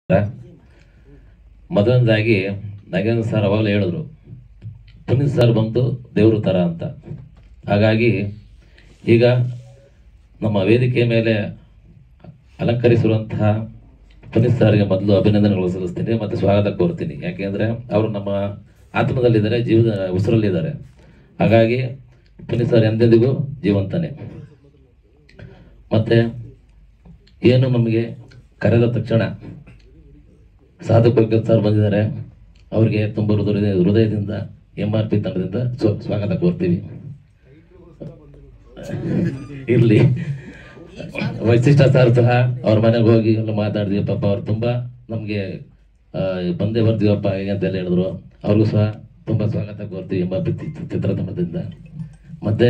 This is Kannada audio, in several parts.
ಮೊದಲನೇದಾಗಿ ನಾಗೇಂದ್ರ ಸರ್ ಅವಾಗಲೇ ಹೇಳಿದ್ರು ಪುನೀತ್ ಸರ್ ಬಂದು ದೇವ್ರ ಥರ ಅಂತ ಹಾಗಾಗಿ ಈಗ ನಮ್ಮ ವೇದಿಕೆ ಮೇಲೆ ಅಲಂಕರಿಸಿರುವಂತಹ ಪುನೀತ್ ಸರ್ಗೆ ಮೊದಲು ಅಭಿನಂದನೆಗಳು ಸಲ್ಲಿಸ್ತೀನಿ ಮತ್ತು ಸ್ವಾಗತ ಕೋರ್ತೀನಿ ಯಾಕೆಂದರೆ ಅವರು ನಮ್ಮ ಆತ್ಮದಲ್ಲಿದ್ದಾರೆ ಜೀವದ ಉಸಿರಲ್ಲಿದ್ದಾರೆ ಹಾಗಾಗಿ ಪುನೀತ್ ಸರ್ ಎಂದೆಂದಿಗೂ ಜೀವಂತನೇ ಮತ್ತು ಏನು ನಮಗೆ ಕರೆದ ತಕ್ಷಣ ಸಾಧು ಕೋಕಿಲ್ ಸರ್ ಬಂದಿದ್ದಾರೆ ಅವರಿಗೆ ತುಂಬ ಹೃದಯ ಹೃದಯದಿಂದ ಎಂ ಆರ್ ಪಿ ತಂಡದಿಂದ ಸ್ವ- ಸ್ವಾಗತ ಕೋರ್ತೀವಿ ಇರಲಿ ವೈಶಿಷ್ಟ್ಯ ಸರ್ ಸಹ ಅವ್ರ ಮನೆಗೆ ಹೋಗಿ ಎಲ್ಲ ಮಾತಾಡಿದ್ವಿ ಪಾಪ ಅವ್ರು ತುಂಬ ನಮಗೆ ಬಂದೇ ಬರ್ತೀವಪ್ಪ ಹೇಗೆ ಅಂತೆಲ್ಲ ಹೇಳಿದ್ರು ಅವ್ರಿಗೂ ಸಹ ತುಂಬ ಸ್ವಾಗತ ಕೋರ್ತೀವಿ ಎಂಬ ಚಿತ್ರತಂಡದಿಂದ ಮತ್ತೆ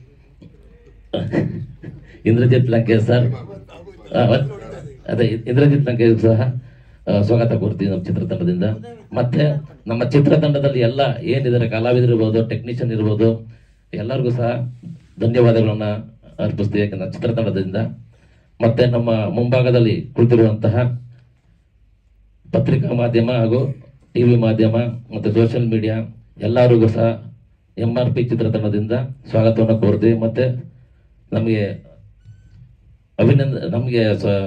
ಇಂದ್ರಜಿತ್ ಲಂಕೇಶ್ ಸರ್ ಆ, ಮತ್- ಅದೇ ಇಂದ್ರಜಿತ್ ಲಂಕೇಶ್ ಸಹ ಆ, ಸ್ವಾಗತ ಕೋರ್ತೀವಿ ನಮ್ಮ ಚಿತ್ರತಂಡದಿಂದ ಮತ್ತೆ ನಮ್ಮ ಚಿತ್ರತಂಡದಲ್ಲಿ ಎಲ್ಲ ಏನಿದ್ದಾರೆ ಕಲಾವಿದರು ಇರ್ಬೋದು ಟೆಕ್ನಿಷಿಯನ್ ಇರ್ಬೋದು ಎಲ್ಲರಿಗೂ ಸಹ ಧನ್ಯವಾದಗಳನ್ನ ಅರ್ಪಿಸ್ತೀವಿ ಯಾಕಂದ್ರೆ ಚಿತ್ರತಂಡದಿಂದ ಮತ್ತೆ ನಮ್ಮ ಮುಂಭಾಗದಲ್ಲಿ ಕುಳಿತಿರುವಂತಹ ಪತ್ರಿಕಾ ಮಾಧ್ಯಮ ಹಾಗೂ ಟಿವಿ ಮಾಧ್ಯಮ ಮತ್ತು ಸೋಷಿಯಲ್ ಮೀಡಿಯಾ ಎಲ್ಲರಿಗೂ ಸಹ ಎಂ ಆರ್ ಪಿ ಚಿತ್ರತಂಡದಿಂದ ಸ್ವಾಗತವನ್ನು ಕೋರ್ತೀವಿ ಮತ್ತೆ ನಮಗೆ ಅಭಿನಂದ ನಮಗೆ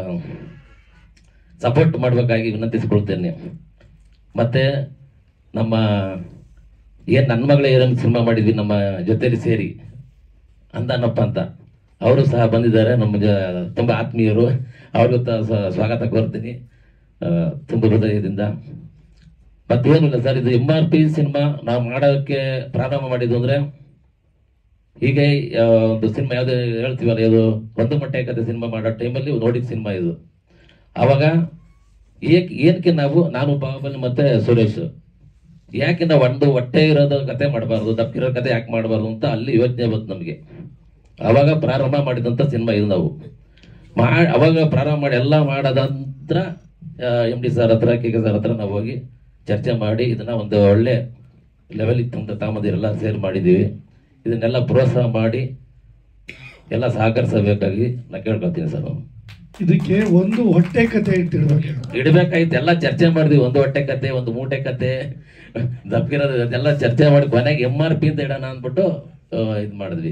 ಸಪೋರ್ಟ್ ಮಾಡಬೇಕಾಗಿ ವಿನಂತಿಸಿಕೊಳ್ತೇನೆ ಮತ್ತೆ ನಮ್ಮ ಏನು ನನ್ನ ಮಗಳೇ ಏನನ್ನು ಸಿನಿಮಾ ಮಾಡಿದ್ವಿ ನಮ್ಮ ಜೊತೆಲಿ ಸೇರಿ ಅಂದಾನಪ್ಪ ಅಂತ ಅವರು ಸಹ ಬಂದಿದ್ದಾರೆ ನಮ್ಮ ಜ- ತುಂಬ ಆತ್ಮೀಯರು ಅವ್ರಿಗೂ ತ- ಸ- ಸ್ವಾಗತ ಕೋರ್ತೀನಿ ಆ, ತುಂಬ ಹೃದಯದಿಂದ ಮತ್ತೇನಿಲ್ಲ ಸರ್ ಇದು ಎಂ ಆರ್ ಪಿ ಸಿನಿಮಾ ನಾವು ಮಾಡೋಕ್ಕೆ ಪ್ರಾರಂಭ ಮಾಡಿದ್ದು ಅಂದರೆ ಹೀಗೆ ಆ, ಒಂದು ಸಿನಿಮಾ ಯಾವುದು ಹೇಳ್ತೀವಲ್ಲ ಇದು ಒಂದು ಮೊಟ್ಟೆ ಕತೆ ಸಿನಿಮಾ ಮಾಡೋ ಟೈಮಲ್ಲಿ ನೋಡಿದ ಸಿನಿಮಾ ಇದು ಆವಾಗ ಏಕ್ ಏನಕ್ಕೆ ನಾವು ನಾನು ಬಾಹುಬಲಿ ಮತ್ತೆ ಸುರೇಶ್ ಯಾಕೆ ನಾವು ಒಂದು ಹೊಟ್ಟೆ ಇರೋದು ಕತೆ ಮಾಡಬಾರ್ದು ದಪ್ಪಿರೋ ಕತೆ ಯಾಕೆ ಮಾಡಬಾರ್ದು ಅಂತ ಅಲ್ಲಿ ಯೋಚನೆ ಬಂತು ನಮಗೆ ಅವಾಗ ಪ್ರಾರಂಭ ಮಾಡಿದಂಥ ಸಿನಿಮಾ ಇದು ನಾವು ಮಾ ಅವಾಗ ಪ್ರಾರಂಭ ಮಾಡಿ ಎಲ್ಲ ಮಾಡದ ನಂತರ ಎಮ್ ಡಿ ಸರ್ ಹತ್ರ ಕೆ ಕೆ ಸರ್ ಹತ್ರ ನಾವು ಹೋಗಿ ಚರ್ಚೆ ಮಾಡಿ ಇದನ್ನ ಒಂದು ಒಳ್ಳೆ ಲೆವೆಲಿಗೆ ತಂದು ತಾಮದಿರೆಲ್ಲ ಸೇರ್ ಮಾಡಿದ್ದೀವಿ ಇದನ್ನೆಲ್ಲ ಪ್ರೋತ್ಸಾಹ ಮಾಡಿ ಎಲ್ಲ ಸಹಕರಿಸಬೇಕಾಗಿ ನಾ ಕೇಳ್ಕೊತೀನಿ ಸರ್ ನಾನು ಇದಕ್ಕೆ ಒಂದು ಹೊಟ್ಟೆ ಕತೆ ಇಟ್ಟಿರ್ಬೇಕು ಇಡಬೇಕಾಯ್ತು ಎಲ್ಲ ಚರ್ಚೆ ಮಾಡಿದ್ವಿ ಒಂದು ಹೊಟ್ಟೆ ಕತೆ ಒಂದು ಮೂಟೆ ಕತೆ ದಪ್ಪಿರೋದು ಅದೆಲ್ಲ ಚರ್ಚೆ ಮಾಡಿ ಕೊನೆಗೆ ಎಮ್ ಆರ್ ಪಿ ಅಂತ ಇಡೋಣ ಅಂದ್ಬಿಟ್ಟು ಇದು ಮಾಡಿದ್ವಿ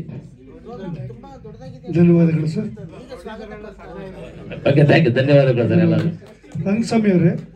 ಧನ್ಯವಾದಗಳು ಸರ್ ಓಕೆ ಥ್ಯಾಂಕ್ ಯು ಧನ್ಯವಾದಗಳು ಸರ್ ಎಲ್ಲರೂ ರಂಗಸ್ವಾಮಿ ಅವರೇ